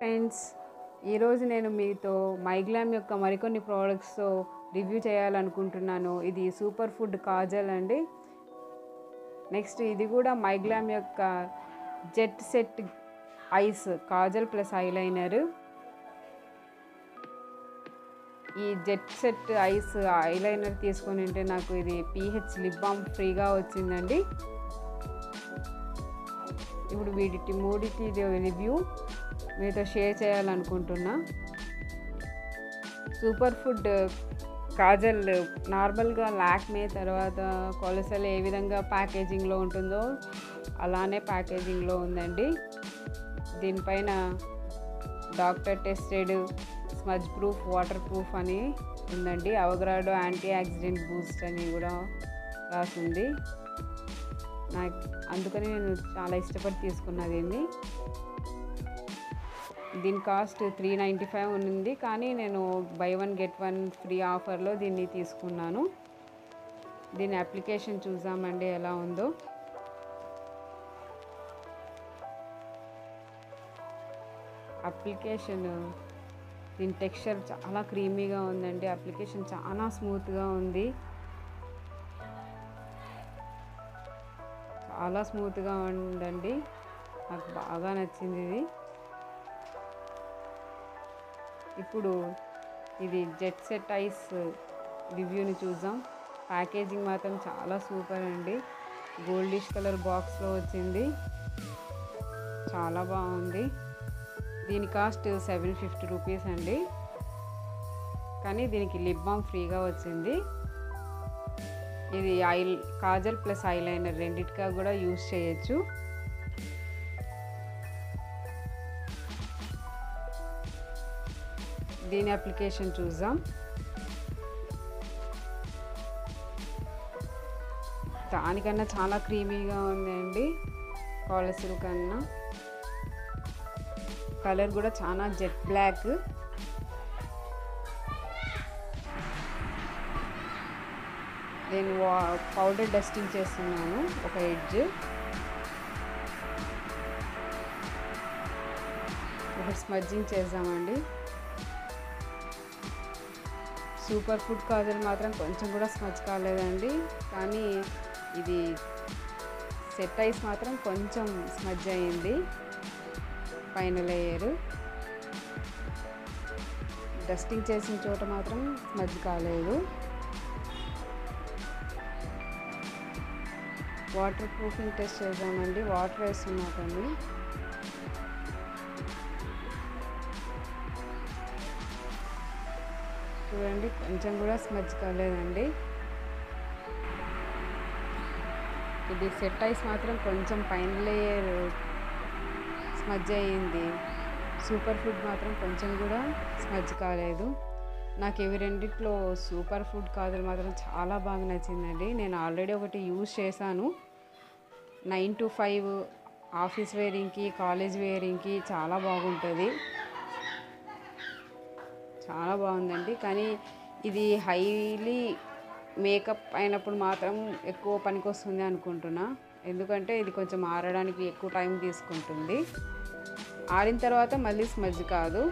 friends ఈరోజు నేను మీతో మైగ్లామ్ యొక్క మరికొన్ని ప్రోడక్ట్స్తో రివ్యూ చేయాలనుకుంటున్నాను ఇది సూపర్ ఫుడ్ కాజల్ అండి నెక్స్ట్ ఇది కూడా మైగ్లామ్ యొక్క jet set eyes kajal plus eyeliner ఈ జెట్ సెట్ ఐస్ ఐలైనర్ తీసుకొని ఉంటే నాకు ఇది పీహెచ్ లిప్ బామ్ ఫ్రీగా వచ్చిందండి ఇప్పుడు వీటి మూడిటి రివ్యూ మీతో షేర్ చేయాలనుకుంటున్నా సూపర్ ఫుడ్ కాజల్ నార్మల్గా లాక్మే తర్వాత కొలసల్ ఏ విధంగా ప్యాకేజింగ్లో ఉంటుందో అలానే ప్యాకేజింగ్లో ఉందండి దీనిపైన doctor tested smudge proof waterproof అని ఉందండి అవగ్రాడో యాంటీ యాక్సిడెంట్ బూస్ట్ అని కూడా రాసింది నాకు అందుకని నేను చాలా ఇష్టపడి తీసుకున్నా దీన్ని దీని కాస్ట్ త్రీ నైంటీ ఫైవ్ ఉంది కానీ నేను buy one get one free ఆఫర్లో దీన్ని తీసుకున్నాను దీని అప్లికేషన్ చూసామండి ఎలా ఉందో అప్లికేషన్ దీని టెక్స్చర్ చాలా క్రీమీగా ఉందండి అప్లికేషన్ చాలా స్మూత్గా ఉంది చాలా స్మూత్గా ఉందండి నాకు బాగా నచ్చింది ఇది ఇప్పుడు ఇది జెట్ సెట్ ఐస్ రివ్యూని చూద్దాం ప్యాకేజింగ్ మాత్రం చాలా సూపర్ అండి గోల్డిష్ కలర్ బాక్స్లో వచ్చింది చాలా బాగుంది దీని కాస్ట్ సెవెన్ ఫిఫ్టీ రూపీస్ అండి కానీ దీనికి లిప్ బామ్ ఫ్రీగా వచ్చింది ఇది ఐల్ కాజల్ ప్లస్ ఐలైనర్ రెండిటిగా కూడా యూస్ చేయొచ్చు దీని అప్లికేషన్ చూద్దాం దానికన్నా చాలా క్రీమీగా ఉందండి కాలసిల్ కన్నా కలర్ కూడా చాలా జెట్ బ్లాక్ నేను పౌడర్ డస్టింగ్ చేస్తున్నాను ఒక ఎడ్జ్ ఒకటి స్మజ్జింగ్ చేద్దామండి సూపర్ ఫుడ్ కాజల్ మాత్రం కొంచెం కూడా స్మచ్ కాలేదండి కానీ ఇది సెట్ ఐస్ మాత్రం కొంచెం స్మజ్ అయ్యింది పైన లేయర్ డస్టింగ్ చేసిన చోట మాత్రం స్మజ్ కాలేదు వాటర్ ప్రూఫింగ్ టెస్ట్ చేద్దామండి వాటర్ వేస్తున్నాకండి చూడండి కొంచెం కూడా స్మజ్ కాలేదండి ఇది సెట్ ఐస్ మాత్రం కొంచెం పైన లేయర్ స్మజ్ అయ్యింది సూపర్ ఫుడ్ మాత్రం కొంచెం కూడా స్మజ్ కాలేదు నాకు ఇవి రెండిట్లో సూపర్ ఫుడ్ కాజల్ మాత్రం చాలా బాగా నచ్చిందండి నేను ఆల్రెడీ ఒకటి యూజ్ చేశాను నైన్ టు ఫైవ్ ఆఫీస్ వేరింగ్కి కాలేజ్ వేరింగ్కి చాలా బాగుంటుంది చాలా బాగుందండి కానీ ఇది హైలీ మేకప్ అయినప్పుడు మాత్రం ఎక్కువ పనికి వస్తుంది అనుకుంటున్నా ఎందుకంటే ఇది కొంచెం ఆరడానికి ఎక్కువ టైం తీసుకుంటుంది ఆరిన తర్వాత మళ్ళీ స్మజ్ కాదు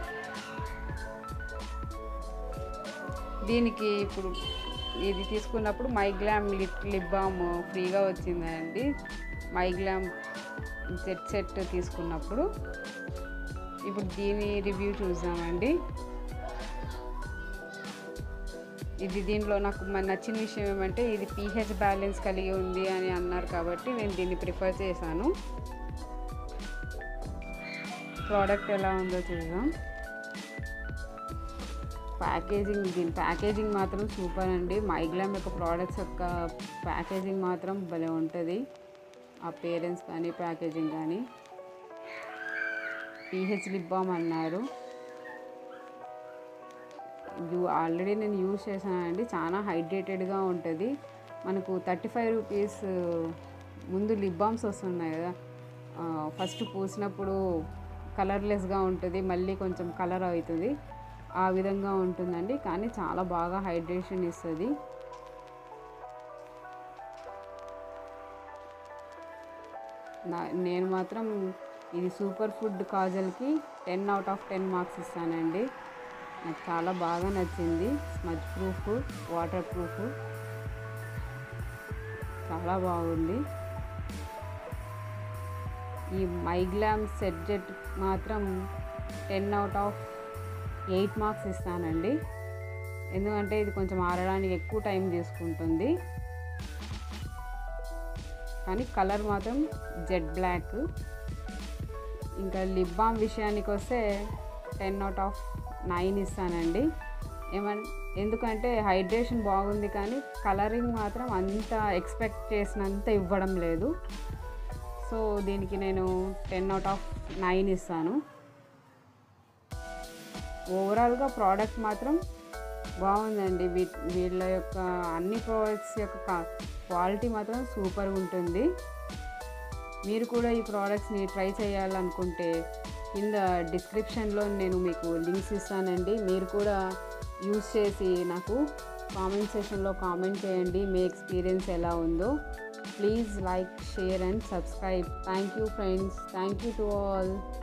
దీనికి ఇప్పుడు ఇది తీసుకున్నప్పుడు మైగ్లామ్ లిప్ లిప్ బామ్ ఫ్రీగా వచ్చిందండి మైగ్లామ్ సెట్ సెట్ తీసుకున్నప్పుడు ఇప్పుడు దీని రివ్యూ చూద్దామండి ఇది దీనిలో నాకు నచ్చిన విషయం ఏమంటే ఇది పీహెచ్ బ్యాలెన్స్ కలిగి ఉంది అని అన్నారు కాబట్టి నేను దీన్ని ప్రిఫర్ చేశాను ప్రోడక్ట్ ఎలా ఉందో చూద్దాం ప్యాకేజింగ్ దీని ప్యాకేజింగ్ మాత్రం సూపర్ అండి మైగ్లామ్ యొక్క ప్రోడక్ట్స్ యొక్క ప్యాకేజింగ్ మాత్రం భలే ఉంటుంది ఆ పేరెంట్స్ కానీ ప్యాకేజింగ్ కానీ పీహెచ్ లిప్ బామ్ అన్నారు యూ ఆల్రెడీ నేను యూజ్ చేశానండి చాలా హైడ్రేటెడ్గా ఉంటుంది మనకు థర్టీ ఫైవ్ రూపీస్ ముందు లిప్ బామ్స్ వస్తున్నాయి కదా ఫస్ట్ పూసినప్పుడు కలర్లెస్గా ఉంటుంది మళ్ళీ కొంచెం కలర్ అవుతుంది ఆ విధంగా ఉంటుందండి కానీ చాలా బాగా హైడ్రేషన్ ఇస్తుంది నా నేను మాత్రం ఇది సూపర్ ఫుడ్ కాజల్కి ten out of ten marks ఇస్తానండి నాకు చాలా బాగా నచ్చింది స్మజ్ ప్రూఫ్ వాటర్ ప్రూఫ్ చాలా బాగుంది ఈ మైగ్లామ్ సెట్ జెట్ మాత్రం ten out of eight marks ఇస్తానండి ఎందుకంటే ఇది కొంచెం ఆరడానికి ఎక్కువ టైం తీసుకుంటుంది కానీ కలర్ మాత్రం జెడ్ బ్లాక్ ఇంకా లిప్ బామ్ విషయానికి వస్తే టెన్ అవుట్ ఆఫ్ నైన్ ఇస్తానండి ఏమన్ ఎందుకంటే హైడ్రేషన్ బాగుంది కానీ కలరింగ్ మాత్రం అంత ఎక్స్పెక్ట్ చేసినంత ఇవ్వడం లేదు సో దీనికి నేను టెన్ అవుట్ ఆఫ్ నైన్ ఇస్తాను ఓవరాల్గా ప్రోడక్ట్ మాత్రం బాగుందండి వీ వీళ్ళ యొక్క అన్ని ప్రోడక్ట్స్ యొక్క క్వాలిటీ మాత్రం సూపర్ ఉంటుంది మీరు కూడా ఈ ప్రోడక్ట్స్ని ట్రై చేయాలనుకుంటే కింద డిస్క్రిప్షన్లో నేను మీకు లింక్స్ ఇస్తానండి మీరు కూడా యూస్ చేసి నాకు కామెంట్ సెషన్లో కామెంట్ చేయండి మీ ఎక్స్పీరియన్స్ ఎలా ఉందో please like share and subscribe thank you friends thank you to all